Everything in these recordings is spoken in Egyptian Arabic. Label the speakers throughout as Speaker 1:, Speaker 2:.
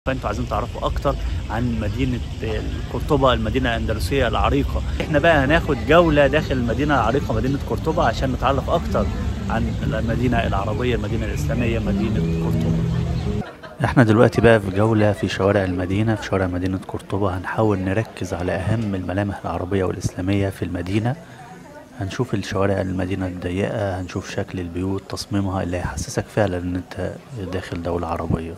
Speaker 1: فانتوا عايزين تعرفوا اكتر عن مدينه قرطبه المدينه الاندلسيه العريقه احنا بقى هناخد جوله داخل المدينه العريقه مدينه قرطبه عشان نتعرف اكتر عن المدينه العربيه المدينه الاسلاميه مدينه قرطبه احنا دلوقتي بقى في جولة في شوارع المدينة في شوارع مدينة قرطبة هنحاول نركز على أهم الملامح العربية والإسلامية في المدينة هنشوف الشوارع المدينة الضيقة هنشوف شكل البيوت تصميمها اللي هيحسسك فعلا ان انت داخل دولة عربية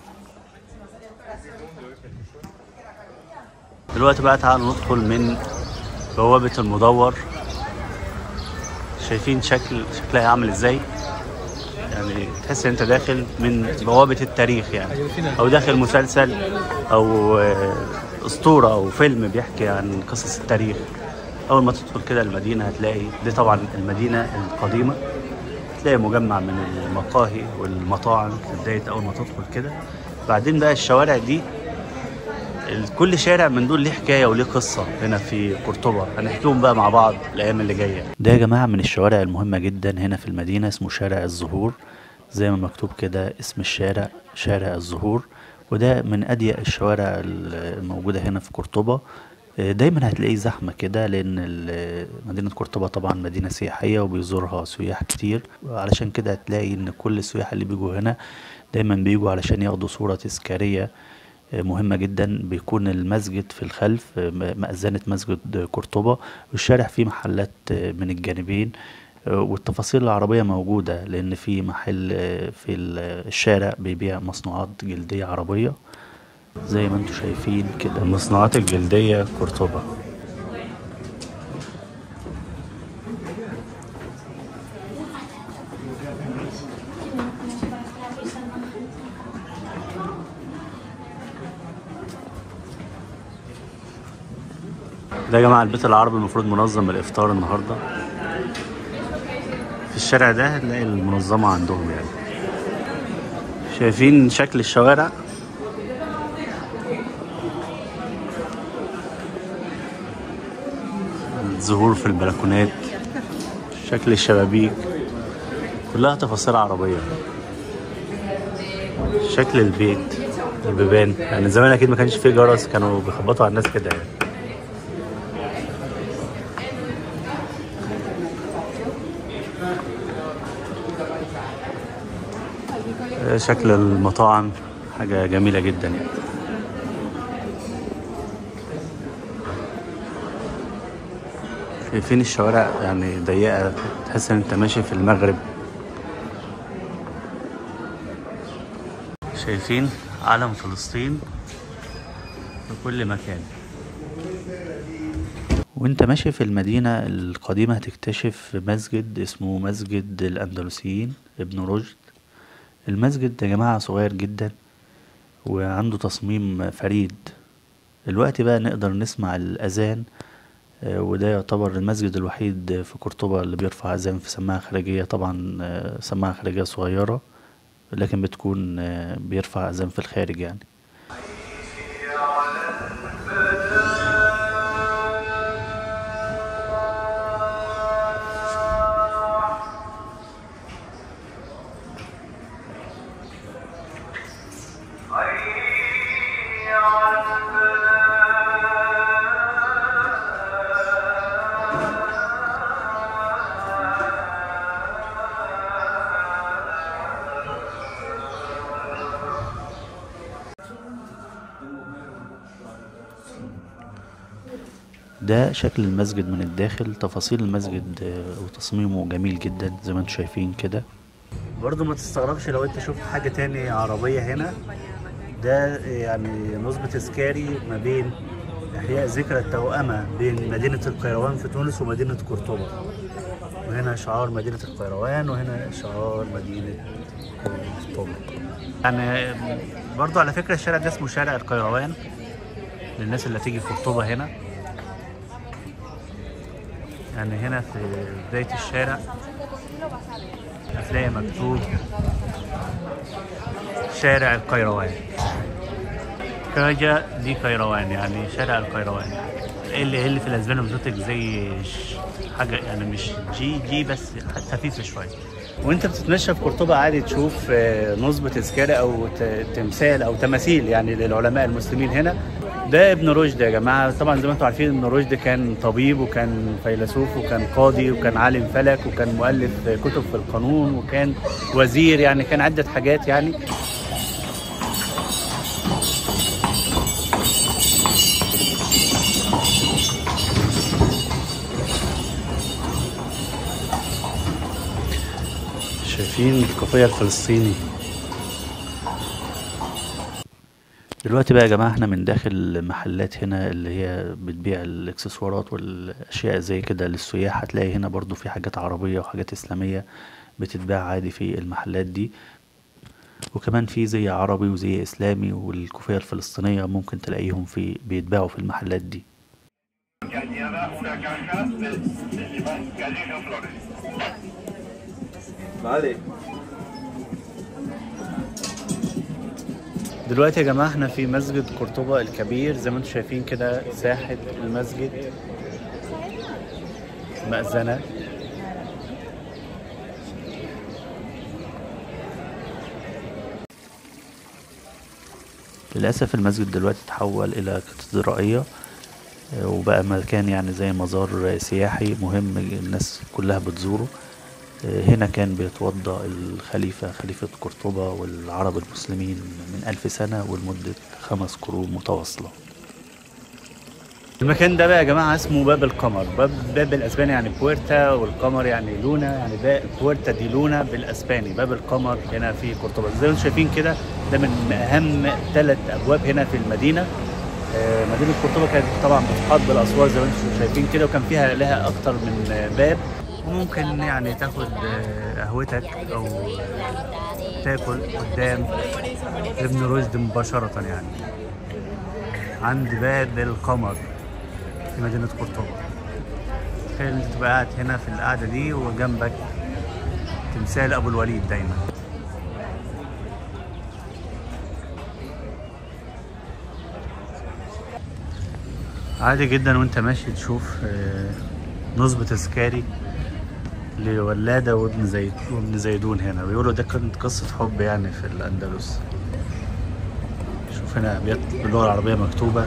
Speaker 1: دلوقتي بقى تعالوا ندخل من بوابة المدور شايفين شكل شكلها عامل ازاي يعني تحس ان انت داخل من بوابة التاريخ يعني او داخل مسلسل او آه، اسطورة او فيلم بيحكي عن قصص التاريخ اول ما تدخل كده المدينة هتلاقي دي طبعا المدينة القديمة هتلاقي مجمع من المقاهي والمطاعم في بداية اول ما تدخل كده بعدين بقى الشوارع دي ال- كل شارع من دول ليه حكايه وليه قصه هنا في قرطبه هنحكيهم بقى مع بعض الايام اللي جايه ده يا جماعه من الشوارع المهمه جدا هنا في المدينه اسمه شارع الزهور زي ما مكتوب كده اسم الشارع شارع الزهور وده من اضيق الشوارع ال- الموجوده هنا في قرطبه آه، دايما هتلاقيه زحمه كده لان ال- مدينه قرطبه طبعا مدينه سياحيه وبيزورها سياح كتير علشان كده هتلاقي ان كل السياح اللي بيجوا هنا دايما بيجوا علشان ياخدوا صوره تذكاريه مهمة جدا بيكون المسجد في الخلف مأذنة مسجد قرطبة والشارع فيه محلات من الجانبين والتفاصيل العربية موجودة لأن في محل في الشارع بيبيع مصنوعات جلدية عربية زي ما انتم شايفين كده المصنوعات الجلدية قرطبة ده يا جماعة البيت العربي المفروض منظم الإفطار النهاردة في الشارع ده هتلاقي المنظمة عندهم يعني شايفين شكل الشوارع الزهور في البلكونات شكل الشبابيك كلها تفاصيل عربية شكل البيت البيبان يعني زمان أكيد ما كانش فيه جرس كانوا بيخبطوا على الناس كده يعني شكل المطاعم حاجة جميلة جدا يعني شايفين الشوارع يعني ضيقة تحس ان انت ماشي في المغرب شايفين علم فلسطين في كل مكان وانت ماشي في المدينة القديمة هتكتشف مسجد اسمه مسجد الأندلسيين ابن رشد المسجد يا جماعة صغير جدا وعنده تصميم فريد الوقت بقى نقدر نسمع الأذان آه، وده يعتبر المسجد الوحيد في قرطبة اللي بيرفع أذان في سماعة خارجية طبعا آه، سماعة خارجية صغيرة لكن بتكون آه، بيرفع أذان في الخارج يعني ده شكل المسجد من الداخل تفاصيل المسجد آه، وتصميمه جميل جدا زي ما انتم شايفين كده برضه ما تستغربش لو انت شفت حاجة تاني عربية هنا ده يعني نصب تذكاري ما بين إحياء ذكرى التوأمة بين مدينة القيروان في تونس ومدينة قرطبة وهنا شعار مدينة القيروان وهنا شعار مدينة قرطبة يعني برضه على فكرة الشارع ده اسمه شارع القيروان للناس اللي هتيجي قرطبة هنا يعني هنا في بداية الشارع هتلاقي مكتوب شارع القيروان كاجا دي قيروان يعني شارع القيروان اللي اللي في الاسبان بتنطق زي ش- حاجه يعني مش جي جي بس خفيفه شويه وانت بتتمشى في قرطبة عادي تشوف آه، نصب تذكاري او ت- تمثال او تماثيل يعني للعلماء المسلمين هنا ده ابن رشد يا جماعة طبعا زي ما انتم عارفين ابن رشد كان طبيب وكان فيلسوف وكان قاضي وكان عالم فلك وكان مؤلف كتب في القانون وكان وزير يعني كان عدة حاجات يعني شايفين الكافيه الفلسطيني دلوقتي بقى يا جماعة احنا من داخل محلات هنا اللي هي بتبيع الاكسسوارات والاشياء زي كده للسياح هتلاقي هنا برضو في حاجات عربية وحاجات اسلامية بتتباع عادي في المحلات دي وكمان في زي عربي وزي اسلامي والكوفية الفلسطينية ممكن تلاقيهم في بيتباعوا في المحلات دي
Speaker 2: Cañada, una caja de, de limón, gallina flores.
Speaker 3: Vale.
Speaker 1: دلوقتي يا جماعة احنا في مسجد قرطبة الكبير زي ما انتم شايفين كده ساحة المسجد مأذنة للأسف المسجد دلوقتي تحول إلى كاتدرائية آه، وبقى مكان يعني زي مزار سياحي مهم الناس كلها بتزوره آه، هنا كان بيتوضأ الخليفة خليفة قرطبة والعرب المسلمين من ألف سنة ولمدة خمس قرون متواصلة المكان ده بقى يا جماعة اسمه باب القمر باب باب بالاسباني يعني بويرتا والقمر يعني لونا يعني باب بويرتا دي لونا بالاسباني باب القمر هنا في قرطبة زي ما انتم شايفين كده ده من اهم ثلاث ابواب هنا في المدينة آه، مدينة قرطبة كانت طبعا بتحاط بالاسوار زي ما انتم شايفين كده وكان فيها لها اكتر من آه، باب وممكن يعني تاخد آه، قهوتك او آه، تاكل قدام ابن رشد مباشرة يعني عند باب القمر في مدينة قرطبة تخيل تبقى قاعد هنا في القعدة دي وجنبك تمثال أبو الوليد دايما عادي جدا وانت ماشي تشوف آه، نصب تذكاري لولادة وابن زيد وابن زيدون هنا بيقولوا ده كانت قصة حب يعني في الأندلس شوف هنا أبيات باللغة العربية مكتوبة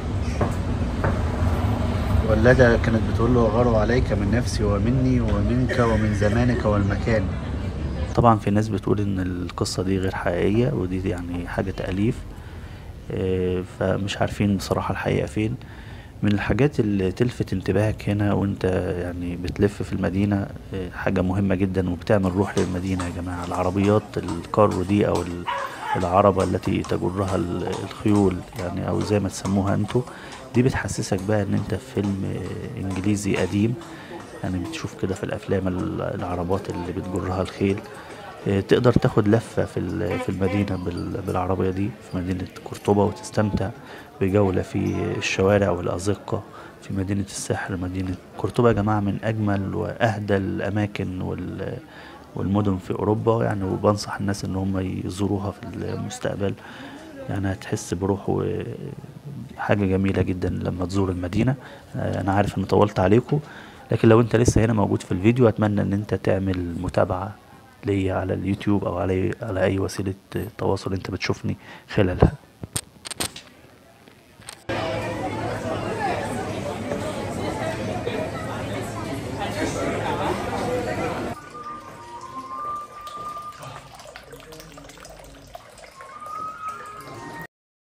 Speaker 1: ولادة كانت بتقول له غاروا عليك من نفسي ومني ومنك ومن زمانك والمكان طبعا في ناس بتقول ان القصة دي غير حقيقية ودي يعني حاجة تأليف آه، فمش عارفين بصراحة الحقيقة فين من الحاجات اللي تلفت انتباهك هنا وانت يعني بتلف في المدينة آه، حاجة مهمة جدا وبتعمل روح للمدينة يا جماعة العربيات الكارو دي او ال- العربة التي تجرها ال- الخيول يعني او زي ما تسموها انتوا دي بتحسسك بقى ان انت في فيلم آه، انجليزي قديم يعني بتشوف كده في الافلام ال- العربات اللي بتجرها الخيل آه، تقدر تاخد لفة في ال- في المدينة بال- بالعربية دي في مدينة قرطبة وتستمتع بجولة في الشوارع والأزقة في مدينة الساحل مدينة قرطبة يا جماعة من أجمل وأهدى الأماكن وال والمدن في أوروبا يعني وبنصح الناس إن هم يزوروها في المستقبل يعني هتحس بروح و- حاجة جميلة جدا لما تزور المدينة آه، أنا عارف إن طولت عليكم لكن لو أنت لسه هنا موجود في الفيديو أتمنى إن أنت تعمل متابعة ليا على اليوتيوب أو على على أي وسيلة تواصل أنت بتشوفني خلالها